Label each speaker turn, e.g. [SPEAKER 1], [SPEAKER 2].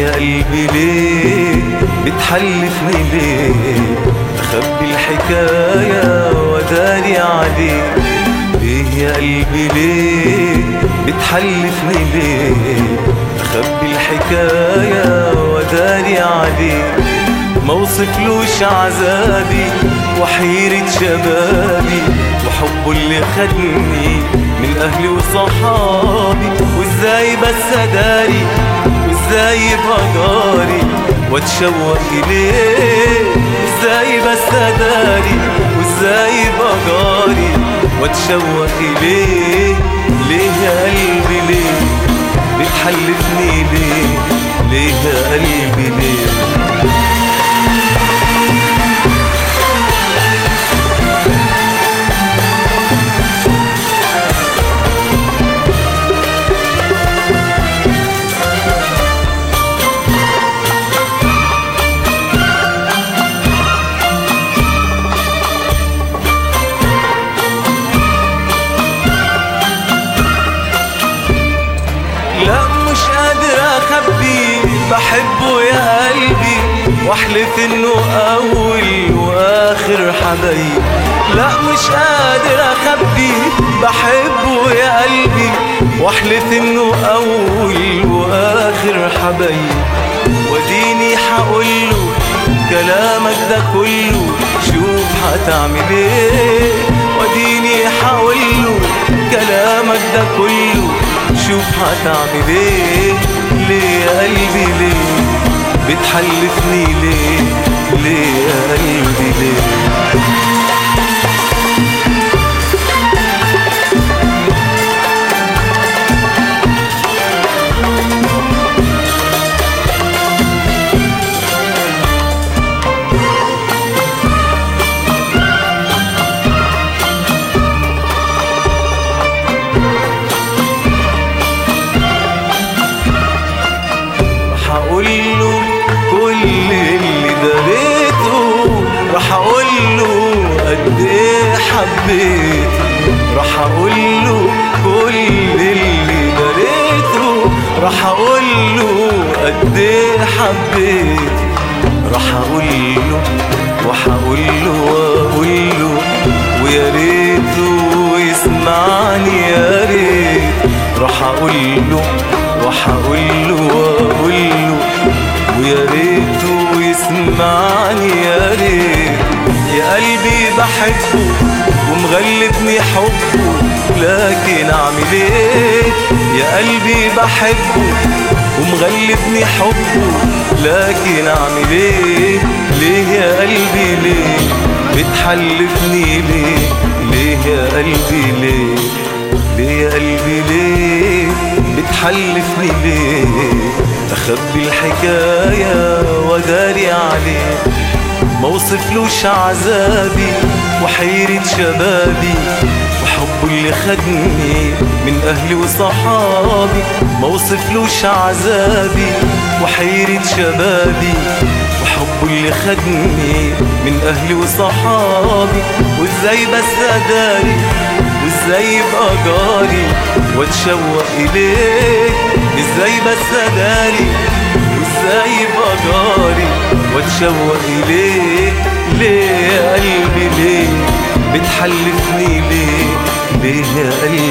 [SPEAKER 1] يا قلبي ليه بتحلفني ليه أخبي الحكاية وداري عليك ليه يا قلبي ليه بتحلفني ليه أخبي الحكاية وداري عليك ما وصفلوش عذابي وحيرة شبابي وحبه اللي خدني من أهلي وصحابي وإزاي بس أداري وإزاي بقاري واتشوق إليه إزاي بس أداري وإزاي بقاري واتشوق إليه ليه يا قلبي ليه بتحلفني ليه ليه يا قلبي ليه لا مش قادر اخبي بحبه يا قلبي واحلف انه اول واخر حبايب لا مش قادر اخبي بحبه يا قلبي واحلف انه اول واخر حبايب وديني حقوله كلامك ده كله شوف هتعمل ايه وديني حقوله كلامك ده كله شوف هتعمل ايه ليه يا قلبي ليه بتحلفني ليه ليه يا قلبي ليه راح اقول له كل اللي دريته راح اقول له قد ايه حبيته راح اقول له كل اللي دريته راح اقول له قد ايه حبيته راح اقول له وهقول له واقول له ويا ريته يسمعني يا ريت راح اقول له وهقول له واقول له ويا ريته يسمعني يا ريت يا قلبي بحبه ومغلبني حبه لكن اعمل ايه يا قلبي بحبه ومغلبني حبه لكن اعمل ايه ليه يا قلبي ليه بتحلفني ليه ليه يا قلبي ليه ليه يا قلبي ليه بتحلفني ليه اخبي الحكاية وداري عليه ما وصفلوش عذابي وحيرة شبابي وحبه اللي خدني من أهلي وصحابي ما وصفلوش عذابي وحيرة شبابي وحبه اللي خدني من أهلي وصحابي وإزاي بس أداري وإزاي يبقى جاري واتشوق إليك إزاي بس أداري وإزاي يبقى جاري واتشوق إليك ليه يا قلبي ليه بتحلفني ليه ليه يا قلبي